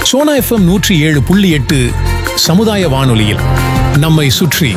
Sona FM நூற்றி ஏழு புள்ளி எட்டு சமுதாய வானொலியில் நம்மை சுற்றி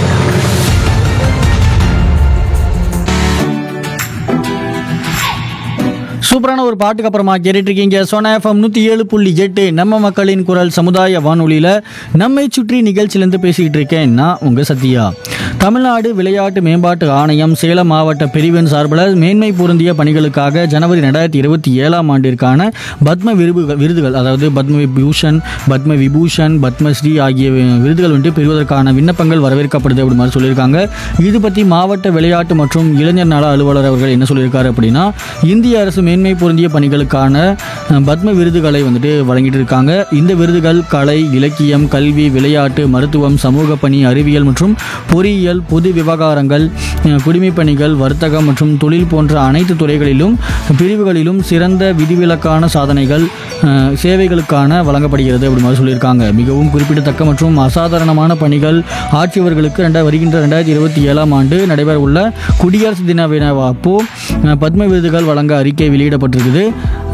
சூப்பரான ஒரு பாட்டுக்கு அப்புறமா கேட்டுட்டு இருக்கீங்க சோனா எஃப்எம் நூற்றி ஏழு புள்ளி எட்டு நம்ம மக்களின் குரல் சமுதாய வானொலியில் நம்மை சுற்றி நிகழ்ச்சியிலேருந்து பேசிக்கிட்டு இருக்கேன் நான் உங்கள் சத்யா தமிழ்நாடு விளையாட்டு மேம்பாட்டு ஆணையம் சேலம் மாவட்ட பிரிவின் சார்பில் மேன்மை பொருந்திய பணிகளுக்காக ஜனவரி ரெண்டாயிரத்தி இருபத்தி ஏழாம் ஆண்டிற்கான பத்ம விருதுகள் விருதுகள் அதாவது பத்ம விபூஷன் பத்ம விபூஷன் பத்மஸ்ரீ ஆகிய விருதுகள் வந்துட்டு பெறுவதற்கான விண்ணப்பங்கள் வரவேற்கப்படுது அப்படி மாதிரி சொல்லியிருக்காங்க இது பற்றி மாவட்ட விளையாட்டு மற்றும் இளைஞர் நல அலுவலர் அவர்கள் என்ன சொல்லியிருக்காரு அப்படின்னா இந்திய அரசு மேன்மை பொருந்திய பணிகளுக்கான அஹ், பத்ம விருதுகளை வந்துட்டு வழங்கிட்டு இருக்காங்க இந்த விருதுகள் கலை இலக்கியம் கல்வி விளையாட்டு மருத்துவம் சமூக பணி அறிவியல் மற்றும் பொறியியல் பொது விவகாரங்கள் அஹ், குடிமைப் பணிகள் வர்த்தகம் மற்றும் தொழில் போன்ற அனைத்து துறைகளிலும் பிரிவுகளிலும் சிறந்த விதிவிலக்கான சாதனைகள் அஹ், சேவைகளுக்கான வழங்கப்படுகிறது அப்படி மாதிரி சொல்லியிருக்காங்க மிகவும் குறிப்பிடத்தக்க மற்றும் அசாதாரணமான பணிகள் ஆட்சியவர்களுக்கு ரெண்டா வருகின்ற ரெண்டாயிரத்தி இருபத்தி ஏழாம் ஆண்டு நடைபெறவுள்ள குடியரசு தின விழா அப்போ அஹ், பத்ம விருதுகள் வழங்க அறிக்கை வெளியிடப்பட்டிருக்குது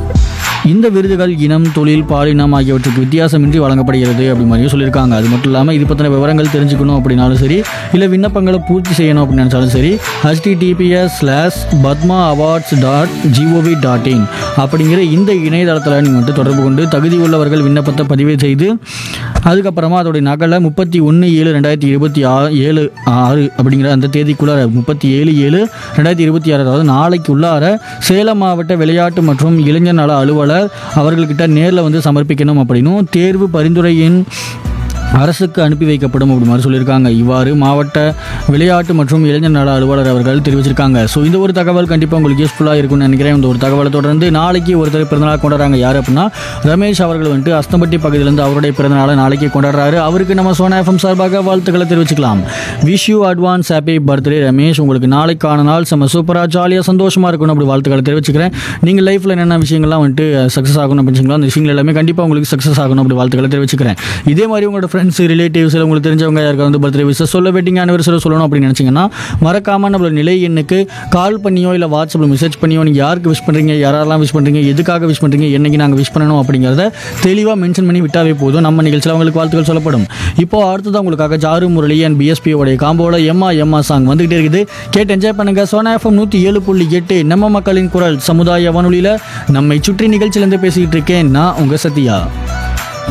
இந்த விருதுகள் இனம் தொழில் பாலினம் ஆகியவற்றுக்கு வித்தியாசமின்றி வழங்கப்படுகிறது அப்படி மாதிரியும் சொல்லியிருக்காங்க அது மட்டும் இல்லாமல் இது பற்றின விவரங்கள் தெரிஞ்சுக்கணும் அப்படின்னாலும் சரி இல்லை விண்ணப்பங்களை பூர்த்தி செய்யணும் அப்படின்னு நினச்சாலும் சரி https slash Padma awards dot G O V dot in அப்படிங்கிற இந்த இணையதளத்தில் நீங்கள் வந்துட்டு தொடர்பு கொண்டு தகுதி உள்ளவர்கள் விண்ணப்பத்தை பதிவு செய்து அதுக்கப்புறமா அதோடைய நகலை முப்பத்தி ஒன்று ஏழு ரெண்டாயிரத்தி இருபத்தி ஆ ஏழு ஆறு அப்படிங்கிற அந்த தேதிக்குள்ளார முப்பத்தி ஏழு ஏழு ரெண்டாயிரத்தி இருபத்தி ஆறு அதாவது நாளைக்கு உள்ளார சேலம் மாவட்ட விளையாட்டு மற்றும் இளைஞர் நல அலுவலர் அவர்கள்கிட்ட நேரில் வந்து சமர்ப்பிக்கணும் அப்படின்னும் தேர்வு பரிந்துரையின் அரசுக்கு அனுப்பி வைக்கப்படும் அப்படி மாதிரி சொல்லியிருக்காங்க இவ்வாறு மாவட்ட விளையாட்டு மற்றும் இளைஞர் நல அலுவலர் அவர்கள் தெரிவிச்சிருக்காங்க ஸோ இந்த ஒரு தகவல் கண்டிப்பாக உங்களுக்கு யூஸ்ஃபுல்லாக இருக்கும்னு நினைக்கிறேன் இந்த ஒரு தகவலை தொடர்ந்து நாளைக்கு ஒருத்தர் பிறந்தநாள் கொண்டாடுறாங்க யார் அப்படின்னா ரமேஷ் அவர்கள் வந்துட்டு அஸ்தம்பட்டி பகுதியிலேருந்து அவருடைய பிறந்தநாளை நாளைக்கு கொண்டாடுறாரு அவருக்கு நம்ம சோனா எஃப்எம் சார்பாக வாழ்த்துக்களை தெரிவிச்சுக்கலாம் wish you advance happy birthday Ramesh உங்களுக்கு நாளைக்கான நாள் செம்ம சூப்பராக ஜாலியாக சந்தோஷமாக இருக்கணும் அப்படி வாழ்த்துக்களை தெரிவிச்சுக்கிறேன் நீங்கள் லைஃப்பில் என்னென்ன விஷயங்கள்லாம் வந்துட்டு சக்ஸஸ் ஆகணும் அப்படின்னு வச்சுக்கலாம் அந்த விஷயங்கள் எல்லாமே கண்டிப்பாக உங்களுக்கு சக்ஸஸ் ஆகணும் அப்படி வாழ்த்துக்களை தெரிவிச்சுக்கிறேன் இதே மாதிரி உங்களோட ஃப்ரெண்ட்ஸ் ரிலேட்டிவ்ஸ் உங்களுக்கு தெரிஞ்சவங்க யாருக்கா வந்து பர்த்டே விஷயம் சொல்ல வெட்டிங் ஆனிவர்சரி சொல்லணும் அப்படின்னு நினச்சிங்கன்னா மறக்காமல் நம்மளோட நிலை எண்ணுக்கு கால் பண்ணியோ இல்லை வாட்ஸ்அப்பில் மெசேஜ் பண்ணியோ நீங்கள் யாருக்கு விஷ் பண்ணுறீங்க யாரெல்லாம் விஷ் பண்ணுறீங்க எதுக்காக விஷ் பண்ணுறீங்க என்னைக்கு நாங்கள் விஷ் பண்ணணும் அப்படிங்கிறத தெளிவாக மென்ஷன் பண்ணி விட்டாவே போதும் நம்ம நிகழ்ச்சியில் அவங்களுக்கு வாழ்த்துக்கள் சொல்லப்படும் இப்போ அடுத்தது உங்களுக்காக ஜாரு முரளி அண்ட் பிஎஸ்பி உடைய காம்போட எம்மா எம்மா சாங் வந்துகிட்டே இருக்குது கேட்டு என்ஜாய் பண்ணுங்க சோனா எஃப்எம் நூற்றி ஏழு புள்ளி எட்டு நம்ம மக்களின் குரல் சமுதாய வானொலியில் நம்மை சுற்றி நிகழ்ச்சியிலேருந்து பேசிக்கிட்டு இருக்கேன் நான் உங்கள் சத்யா